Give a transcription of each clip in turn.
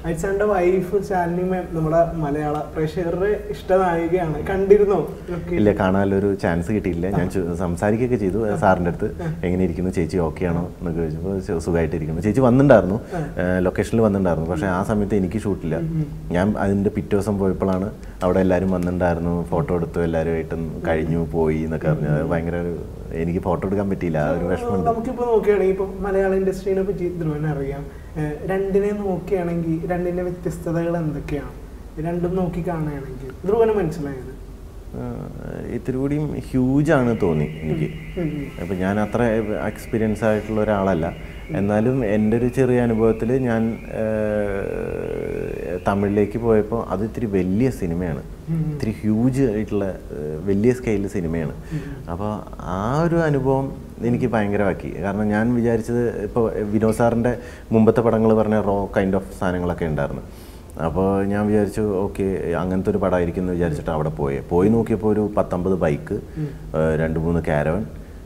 അയച്ചാന്റെ wife Shalini മാം നമ്മുടെ മലയാള പ്രേക്ഷകരുടെ ഇഷ്ടനായികയാണ് കണ്ടിരുന്നോ ഒക്കെ ഇല്ല കാണാനൊരു ചാൻസ് കിട്ടിയില്ല ഞാൻ ചോ- സംസാരിക്കുകയൊക്കെ ചെയ്തു സാറിൻ്റെ അടുത്ത് എങ്ങനെ ഇരിക്കുന്നു ചേച്ചി ഓക്കെ ആണോ എന്നൊക്കെ ചോദിച്ചപ്പോൾ സുഖമായിട്ടിരിക്കുന്നു ചേച്ചി വന്നിട്ടുണ്ടായിരുന്നു ലൊക്കേഷനിൽ വന്നിട്ടുണ്ടായിരുന്നു പക്ഷേ ആ സമയത്ത് എനിക്ക് ഷൂട്ടില്ല ഞാൻ അതിൻ്റെ പിറ്റേ ദിവസം പോയപ്പോഴാണ് അവിടെ എല്ലാവരും വന്നിട്ടുണ്ടായിരുന്നു ഫോട്ടോ എടുത്തു എല്ലാവരുമായിട്ടും കഴിഞ്ഞു പോയി എന്നൊക്കെ പറഞ്ഞു അത് ഭയങ്കര ഒരു എനിക്ക് ഫോട്ടോ എടുക്കാൻ പറ്റിയില്ല ആ ഒരു വിഷമമുണ്ട് നമുക്കിപ്പോ നോക്കുകയാണെങ്കിൽ ഇപ്പൊ മലയാള ഇൻഡസ്ട്രീനെ പറ്റി ധ്രുവന് അറിയാം ഏഹ് രണ്ടിനെ നോക്കുകയാണെങ്കിൽ രണ്ടിന്റെ വ്യത്യസ്തതകൾ എന്തൊക്കെയാണ് രണ്ടും നോക്കി കാണുകയാണെങ്കിൽ ധ്രുവന് മനസ്സിലായത് ആഹ് ഇത്തിരി കൂടിയും ഹ്യൂജാണ് തോന്നി എനിക്ക് ഉം ഉം. അപ്പം ഞാൻ അത്ര എക്സ്പീരിയൻസ് ആയിട്ടുള്ള ഒരാളല്ല എന്നാലും എൻ്റെ ഒരു ചെറിയ അനുഭവത്തിൽ ഞാൻ ആഹ് തമിഴിലേക്ക് പോയപ്പോൾ അത് ഇത്തിരി വലിയ സിനിമയാണ് ഇത്തിരി ഹ്യൂജ് ആയിട്ടുള്ള ആഹ് വലിയ സ്കെയിലിൽ സിനിമയാണ് അപ്പോൾ ആ ഒരു അനുഭവം എനിക്ക് ഭയങ്കരമാക്കി കാരണം ഞാൻ വിചാരിച്ചത് ഇപ്പോൾ വിനോദ് സാറിൻ്റെ മുമ്പത്തെ പടങ്ങൾ പറഞ്ഞ റോ കൈൻഡ് ഓഫ് സാധനങ്ങളൊക്കെ ഉണ്ടായിരുന്നു അപ്പോൾ ഞാൻ വിചാരിച്ചു ഓക്കെ അങ്ങനത്തെ ഒരു പടമായിരിക്കും എന്ന് വിചാരിച്ചിട്ട് അവിടെ പോയി പോയി നോക്കിയപ്പോൾ ഒരു പത്തൊമ്പത് ബൈക്ക് രണ്ട് മൂന്ന് കാരവൻ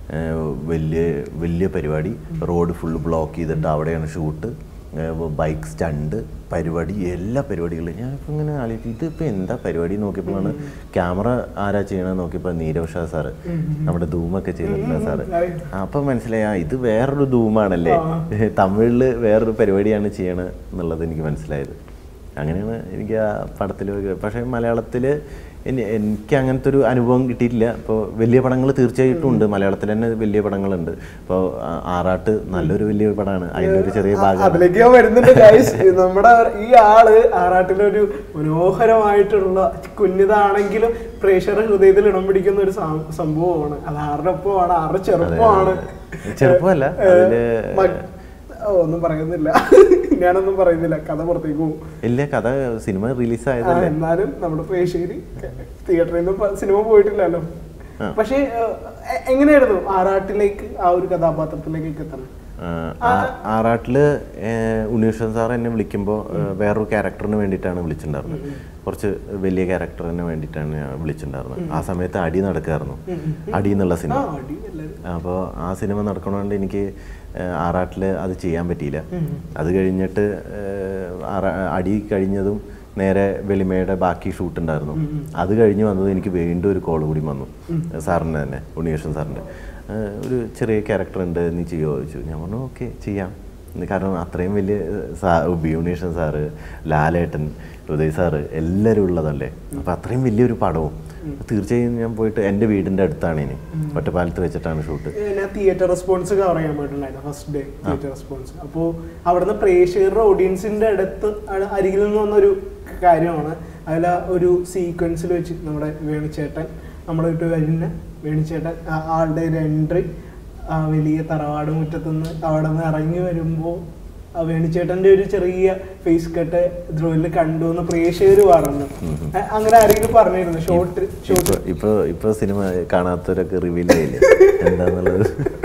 വലിയ വലിയ പരിപാടി റോഡ് ഫുള്ള് ബ്ലോക്ക് ചെയ്തിട്ട് അവിടെയാണ് ഷൂട്ട് ബൈക്ക് സ്റ്റണ്ട് പരിപാടി എല്ലാ പരിപാടികളും ഞാൻ ഇപ്പം ഇങ്ങനെ ആലോചിച്ചു ഇതിപ്പോൾ എന്താ പരിപാടി നോക്കിയപ്പോഴാണ് ക്യാമറ ആരാ ചെയ്യണമെന്ന് നോക്കിയപ്പോൾ നീരവ് ഷാ സാറ് നമ്മുടെ ധൂമൊക്കെ ചെയ്തിട്ടുള്ള സാറ് അപ്പം മനസ്സിലായി ആ ഇത് വേറൊരു ധൂമാണല്ലേ തമിഴിൽ വേറൊരു പരിപാടിയാണ് ചെയ്യണത് എന്നുള്ളത് എനിക്ക് മനസ്സിലായത് അങ്ങനെയാണ് എനിക്ക് ആ പടത്തിൽ പക്ഷേ മലയാളത്തിൽ എനിക്ക് അങ്ങനത്തെ ഒരു അനുഭവം കിട്ടിയിട്ടില്ല ഇപ്പോൾ വലിയ പടങ്ങൾ തീർച്ചയായിട്ടും ഉണ്ട് മലയാളത്തിൽ തന്നെ വലിയ പടങ്ങളുണ്ട് ഇപ്പോൾ ആറാട്ട് നല്ലൊരു വലിയ പടമാണ് അതിൻ്റെ ഒരു ചെറിയ ഭാഗം അതിലേക്ക് ഞാൻ വരുന്നുണ്ട് ഗൈസ് നമ്മുടെ ഈ ആള് ആറാട്ടിലൊരു മനോഹരമായിട്ടുള്ള കുഞ്ഞിതാണെങ്കിലും പ്രേക്ഷകരുടെ ഹൃദയത്തിൽ ഇടം പിടിക്കുന്ന ഒരു സം- സംഭവമാണ് അത് ആരുടെ ഒപ്പമാണ് ആരുടെ ചെറുപ്പമാണ് ചെറുപ്പമല്ല അതില് മ- ഓ, ഒന്നും പറയുന്നില്ല ഞാനൊന്നും പറയുന്നില്ല കഥ പുറത്തേക്ക് പോകും ഇല്ല കഥ സിനിമ റിലീസായത് ആ, എന്നാലും നമ്മുടെ പ്രേക്ഷകര് തിയേറ്ററിൽ നിന്നും പ- സിനിമ പോയിട്ടില്ലല്ലോ പക്ഷേ ഏഹ്, എ- എങ്ങനെയായിരുന്നു ആറാട്ടിലേക്ക് ആ ഒരു കഥാപാത്രത്തിലേക്ക് എത്തണം ആറാട്ടില് ഉണ്ണീഷൻ സാർ എന്നെ വിളിക്കുമ്പോൾ വേറൊരു ക്യാരക്ടറിന് വേണ്ടിയിട്ടാണ് വിളിച്ചിട്ടുണ്ടായിരുന്നത് കുറച്ച് വലിയ ക്യാരക്ടറിന് വേണ്ടിയിട്ടാണ് ഞാൻ വിളിച്ചിട്ടുണ്ടായിരുന്നത് ആ സമയത്ത് അടി നടക്കായിരുന്നു അടി എന്നുള്ള ആ സിനിമ അടി എല്ലാവരും അപ്പോൾ ആ സിനിമ നടക്കണോണ്ട് എനിക്ക് ആറാട്ടിൽ അത് ചെയ്യാൻ പറ്റിയില്ല അത് കഴിഞ്ഞിട്ട് ഏഹ്, ആറാ- അടി കഴിഞ്ഞതും നേരെ വെളിമയുടെ ബാക്കി ഷൂട്ട് ഉണ്ടായിരുന്നു അത് കഴിഞ്ഞ് വന്നത് എനിക്ക് വീണ്ടും ഒരു കോൾ കൂടി വന്നു സാറിൻ്റെ തന്നെ ഉണ്ണികൃഷ്ണൻ സാറിൻ്റെ ഏഹ്, ഒരു ചെറിയ ക്യാരക്ടർ ഉണ്ട് നീ ചെയ്യുമോ ചോദിച്ചു ഞാൻ പറഞ്ഞു ഓക്കെ ചെയ്യാം എന്ന് കാരണം അത്രയും വലിയ സാ ബി ഉണ്ണീഷൻ സാറ് ലാലേട്ടൻ ഉദയ് സാറ് എല്ലാവരും ഉള്ളതല്ലേ അപ്പോൾ അത്രയും വലിയൊരു പടവും തീർച്ചയായും ഞാൻ പോയിട്ട് എൻ്റെ വീടിൻ്റെ അടുത്താണ് ഇനി ഒറ്റപ്പാലത്ത് വെച്ചിട്ടാണ് ഷൂട്ട് ഞാൻ തിയേറ്റർ റെസ്പോൺസ് കവർ ചെയ്യാൻ പോയിട്ടുണ്ടായിരുന്നു ഫസ്റ്റ് ഡേ തിയേറ്റർ റെസ്പോൺസ് അപ്പോൾ അവിടുന്ന് പ്രേക്ഷകരുടെ ഓഡിയൻസിന്റെ അടുത്ത് അ- അരികിൽ നിന്ന് വന്നൊരു കാര്യമാണ് അതിൽ ഒരു സീക്വൻസിൽ വെച്ച് നമ്മുടെ വേണിച്ചേട്ടൻ നമ്മുടെ വീട്ടിൽ വരുന്ന വേണിച്ചേട്ടൻ ആ- ആളുടെ ഒരു എൻട്രി ആ വലിയ തറവാട് മുറ്റത്തുനിന്ന് അവിടെ നിന്ന് ഇറങ്ങി വരുമ്പോൾ ആ വേണിച്ചേട്ടന്റെ ഒരു ചെറിയ ഫേസ് കട്ട് ധ്രുവിൽ കണ്ടു എന്ന് പ്രേക്ഷകർ പറഞ്ഞു അ- അങ്ങനെ ആരെങ്കിലും പറഞ്ഞിരുന്നു ഷോർട്ട് ഷോർട്ട് ഇപ്പൊ ഇപ്പൊ ഇപ്പൊ സിനിമ കാണാത്തവരൊക്കെ റിവീൽ ചെയ്യില്ലേ എന്താന്നുള്ളത്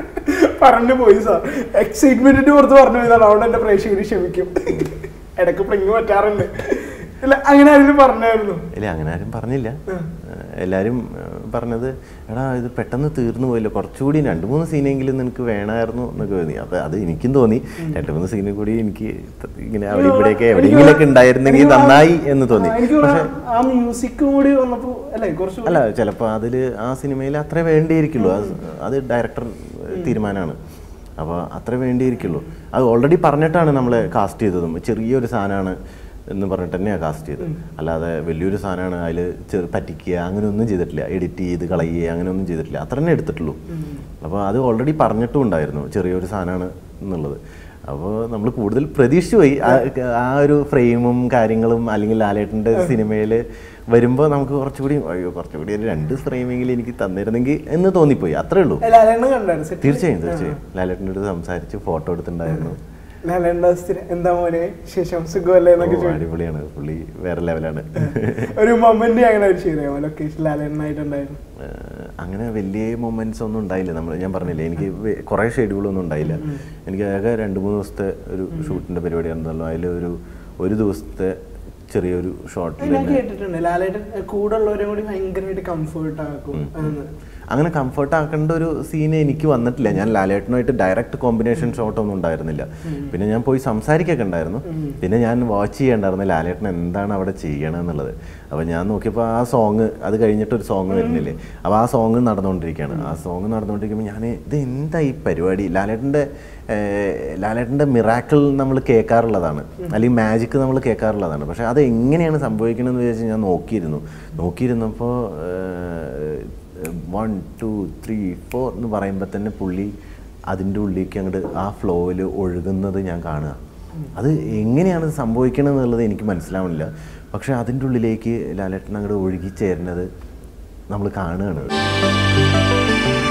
പറഞ്ഞു പോയി സാർ എക്സൈറ്റ്മെന്റിന്റെ പുറത്ത് പറഞ്ഞു പോയതാണ് അവിടെ എന്റെ പ്രേക്ഷകർ ക്ഷമിക്കും ഇടക്ക് പ്രിങ് പറ്റാറുണ്ട് ഇല്ല അങ്ങനെ ആരെങ്കിലും പറഞ്ഞായിരുന്നു ഇല്ല അങ്ങനെ ആരും പറഞ്ഞില്ല എല്ലാരും ഏഹ്, പറഞ്ഞത് എടാ ഇത് പെട്ടെന്ന് തീർന്നു പോയില്ല കുറച്ചുകൂടി രണ്ട് മൂന്ന് സീനെങ്കിലും നിനക്ക് വേണമായിരുന്നു എന്നൊക്കെ തോന്നി അപ്പൊ അത് എനിക്കും തോന്നി രണ്ട് മൂന്ന് സീനും കൂടി എനിക്ക് ത- ഇങ്ങനെ അവിടെ ഇവിടെയൊക്കെ എവിടെയെങ്കിലൊക്കെ ഉണ്ടായിരുന്നെങ്കിൽ നന്നായി എന്ന് തോന്നി ആ, എനിക്ക് തോന്നുന്നു ആ മ്യൂസിക് കൂടി വന്നപ്പോ അല്ലെ കുറച്ച് അല്ല ചിലപ്പോൾ അതിൽ ആ സിനിമയിൽ അത്രേ വേണ്ടിയിരിക്കുള്ളൂ അത് അത് ഡയറക്ടർ തീരുമാനമാണ് അപ്പോൾ അത്രേ വേണ്ടിയിരിക്കുള്ളൂ അത് ഓൾറെഡി പറഞ്ഞിട്ടാണ് നമ്മളെ കാസ്റ്റ് ചെയ്തതും ചെറിയൊരു സാധനമാണ് എന്ന് പറഞ്ഞിട്ട് തന്നെയാണ് കാസ്റ്റ് ചെയ്തത് അല്ലാതെ വലിയൊരു സാധനമാണ് അതിൽ ചെറു പറ്റിക്കുക അങ്ങനെയൊന്നും ചെയ്തിട്ടില്ല എഡിറ്റ് ചെയ്ത് കളയുക അങ്ങനെയൊന്നും ചെയ്തിട്ടില്ല അത്ര തന്നെ എടുത്തിട്ടുള്ളൂ അപ്പോൾ അത് ഓൾറെഡി പറഞ്ഞിട്ടും ഉണ്ടായിരുന്നു ചെറിയൊരു സാധനമാണ് എന്നുള്ളത് അപ്പോൾ നമ്മൾ കൂടുതൽ പ്രതീക്ഷിച്ചു പോയി ആ- ആ ഒരു ഫ്രെയിമും കാര്യങ്ങളും അല്ലെങ്കിൽ ലാലേട്ടൻ്റെ സിനിമയിൽ വരുമ്പോൾ നമുക്ക് കുറച്ചുകൂടി അയ്യോ കുറച്ചുകൂടി ഒരു രണ്ട് ഫ്രെയിമെങ്കിലും എനിക്ക് തന്നിരുന്നെങ്കിൽ എന്ന് തോന്നിപ്പോയി അത്രേ ഉള്ളൂ ലാലേണ്ണ കണ്ടായിരുന്നു സെറ്റ് തീർച്ചയായും തീർച്ചയായും ലാലേട്ടൻ്റെ അടുത്ത് സംസാരിച്ച് ഫോട്ടോ എടുത്തിട്ടുണ്ടായിരുന്നു ലാലേണ്ണ എന്താ മോനെ ശേഷം സുഖമല്ലേ എന്നൊക്കെ ഓ, ചോദിച്ചു അടിപൊളിയാണ് പുള്ളി വേറെ ലെവലാണ് ഒരു മൊമെന്റ് അങ്ങനെ ഒരു ചെയ്യാമോ ലൊക്കേഷൻ ലാലേണ്ണായിട്ടുണ്ടായിരുന്നു ഏഹ് അങ്ങനെ വലിയ മൊമെന്റ്സ് ഒന്നും ഉണ്ടായില്ല നമ്മൾ ഞാൻ പറഞ്ഞില്ലേ എനിക്ക് വെ- കുറേ ഷെഡ്യൂളൊന്നും ഉണ്ടായില്ല എനിക്ക് ആകെ രണ്ട് മൂന്ന് ദിവസത്തെ ഒരു ഷൂട്ടിൻ്റെ പരിപാടി ആയിരുന്നല്ലോ അതിൽ ഒരു ഒരു ദിവസത്തെ ചെറിയൊരു ഷോട്ടിൽ ഞാൻ കേട്ടിട്ടുണ്ട് ലാലേട്ടൻ കൂടെ ഉള്ളവരെ കൂടി ഭയങ്കരമായിട്ട് കംഫർട്ട് ആക്കും എന്ന് അങ്ങനെ കംഫർട്ട് ആക്കേണ്ട ഒരു സീന് എനിക്ക് വന്നിട്ടില്ല ഞാൻ ലാലേട്ടനുമായിട്ട് ഡയറക്റ്റ് കോമ്പിനേഷൻ ഷോട്ട് ഒന്നും ഉണ്ടായിരുന്നില്ല പിന്നെ ഞാൻ പോയി സംസാരിക്കൊക്കെ ഉണ്ടായിരുന്നു പിന്നെ ഞാൻ വാച്ച് ചെയ്യണ്ടായിരുന്നു ലാലേട്ടൻ എന്താണ് അവിടെ ചെയ്യണമെന്നുള്ളത് അപ്പോൾ ഞാൻ നോക്കിയപ്പോൾ ആ സോങ് അത് കഴിഞ്ഞിട്ട് ഒരു സോങ് വരുന്നില്ലേ അപ്പോൾ ആ സോങ് നടന്നുകൊണ്ടിരിക്കുകയാണ് ആ സോങ് നടന്നുകൊണ്ടിരിക്കുമ്പോൾ ഞാൻ ഇത് എന്താ ഈ പരിപാടി ലാലേട്ടൻ്റെ ലാലേട്ടൻ്റെ മിറാക്കിൾ നമ്മൾ കേൾക്കാറുള്ളതാണ് അല്ലെങ്കിൽ മാജിക് നമ്മൾ കേൾക്കാറുള്ളതാണ് പക്ഷേ അത് എങ്ങനെയാണ് സംഭവിക്കണമെന്ന് വിചാരിച്ച് ഞാൻ നോക്കിയിരുന്നു നോക്കിയിരുന്നപ്പോൾ വൺ ടു ത്രീ ഫോർ എന്ന് പറയുമ്പോൾ തന്നെ പുള്ളി അതിൻ്റെ ഉള്ളിലേക്ക് അങ്ങോട്ട് ആ ഫ്ലോയിൽ ഒഴുകുന്നത് ഞാൻ കാണുക അത് എങ്ങനെയാണ് സംഭവിക്കണത് എന്നുള്ളത് എനിക്ക് മനസ്സിലാവണില്ല പക്ഷേ അതിൻ്റെ ഉള്ളിലേക്ക് ലാലേട്ടൻ അങ്ങോട്ട് ഒഴുകിച്ചേരുന്നത് നമ്മൾ കാണുകയാണ്